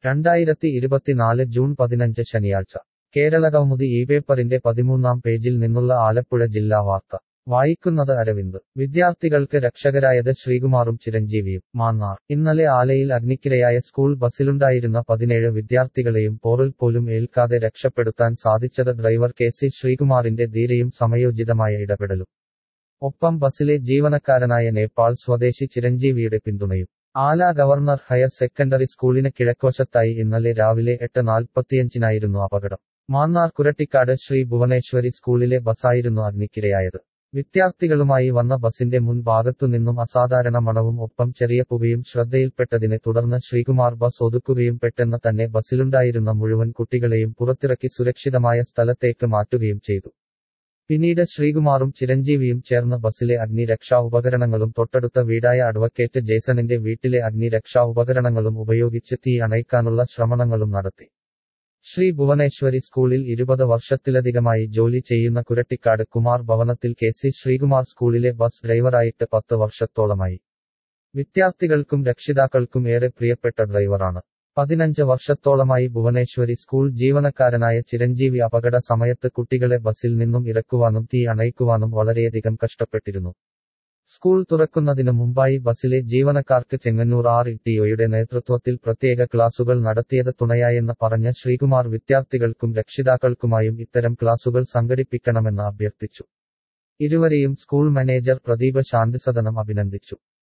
രണ്ടായിരത്തി ഇരുപത്തിനാല് ജൂൺ പതിനഞ്ച് ശനിയാഴ്ച കേരളകൗമുദി ഈ പേപ്പറിന്റെ പതിമൂന്നാം പേജിൽ നിന്നുള്ള ആലപ്പുഴ ജില്ലാ വാർത്ത വായിക്കുന്നത് അരവിന്ദ് വിദ്യാർത്ഥികൾക്ക് രക്ഷകരായത് ശ്രീകുമാറും ചിരഞ്ജീവിയും മാന്നാർ ഇന്നലെ ആലയിൽ അഗ്നിക്കിരയായ സ്കൂൾ ബസ്സിലുണ്ടായിരുന്ന പതിനേഴ് വിദ്യാർത്ഥികളെയും പോറിൽ പോലും ഏൽക്കാതെ രക്ഷപ്പെടുത്താൻ സാധിച്ചത് ഡ്രൈവർ കെ സി ശ്രീകുമാറിന്റെ ധീരയും സമയോചിതമായ ഇടപെടലും ഒപ്പം ബസ്സിലെ ജീവനക്കാരനായ നേപ്പാൾ സ്വദേശി ചിരഞ്ജീവിയുടെ പിന്തുണയും ആല ഗവർണർ ഹയർ സെക്കൻഡറി സ്കൂളിന് കിഴക്കോശത്തായി ഇന്നലെ രാവിലെ എട്ട് നാൽപ്പത്തിയഞ്ചിനായിരുന്നു അപകടം മാന്നാർ കുരട്ടിക്കാട് ശ്രീ ഭുവനേശ്വരി സ്കൂളിലെ ബസ്സായിരുന്നു അഗ്നിക്കിരയായത് വിദ്യാർത്ഥികളുമായി വന്ന ബസിന്റെ മുൻഭാഗത്തുനിന്നും അസാധാരണ മണവും ഒപ്പം ചെറിയ പുകയും ശ്രദ്ധയിൽപ്പെട്ടതിനെ തുടർന്ന് ശ്രീകുമാർ ബസ് ഒതുക്കുകയും പെട്ടെന്ന് തന്നെ ബസ്സിലുണ്ടായിരുന്ന മുഴുവൻ കുട്ടികളെയും പുറത്തിറക്കി സുരക്ഷിതമായ സ്ഥലത്തേക്ക് മാറ്റുകയും ചെയ്തു പിന്നീട് ശ്രീകുമാറും ചിരഞ്ജീവിയും ചേർന്ന് ബസ്സിലെ അഗ്നിരക്ഷാ ഉപകരണങ്ങളും തൊട്ടടുത്ത വീടായ അഡ്വക്കേറ്റ് ജേസണിന്റെ വീട്ടിലെ അഗ്നിരക്ഷാ ഉപകരണങ്ങളും ഉപയോഗിച്ച് തീ അണയ്ക്കാനുള്ള ശ്രമണങ്ങളും നടത്തി ശ്രീ ഭുവനേശ്വരി സ്കൂളിൽ ഇരുപത് വർഷത്തിലധികമായി ജോലി ചെയ്യുന്ന കുരട്ടിക്കാട് കുമാർ ഭവനത്തിൽ കെ സി ശ്രീകുമാർ സ്കൂളിലെ ബസ് ഡ്രൈവറായിട്ട് പത്ത് വർഷത്തോളമായി വിദ്യാർത്ഥികൾക്കും രക്ഷിതാക്കൾക്കും ഏറെ പ്രിയപ്പെട്ട ഡ്രൈവറാണ് പതിനഞ്ച് വർഷത്തോളമായി ഭുവനേശ്വരി സ്കൂൾ ജീവനക്കാരനായ ചിരഞ്ജീവി അപകട സമയത്ത് കുട്ടികളെ ബസ്സിൽ നിന്നും ഇറക്കുവാനും തീ അണയ്ക്കുവാനും വളരെയധികം കഷ്ടപ്പെട്ടിരുന്നു സ്കൂൾ തുറക്കുന്നതിനു മുമ്പായി ബസ്സിലെ ജീവനക്കാർക്ക് ചെങ്ങന്നൂർ ആർ ടിഒയുടെ നേതൃത്വത്തിൽ പ്രത്യേക ക്ലാസുകൾ നടത്തിയത് തുണയായെന്ന് പറഞ്ഞ ശ്രീകുമാർ വിദ്യാർത്ഥികൾക്കും രക്ഷിതാക്കൾക്കുമായും ഇത്തരം ക്ലാസുകൾ സംഘടിപ്പിക്കണമെന്ന് അഭ്യർത്ഥിച്ചു ഇരുവരെയും സ്കൂൾ മാനേജർ പ്രദീപ് ശാന്തിസദനം അഭിനന്ദിച്ചു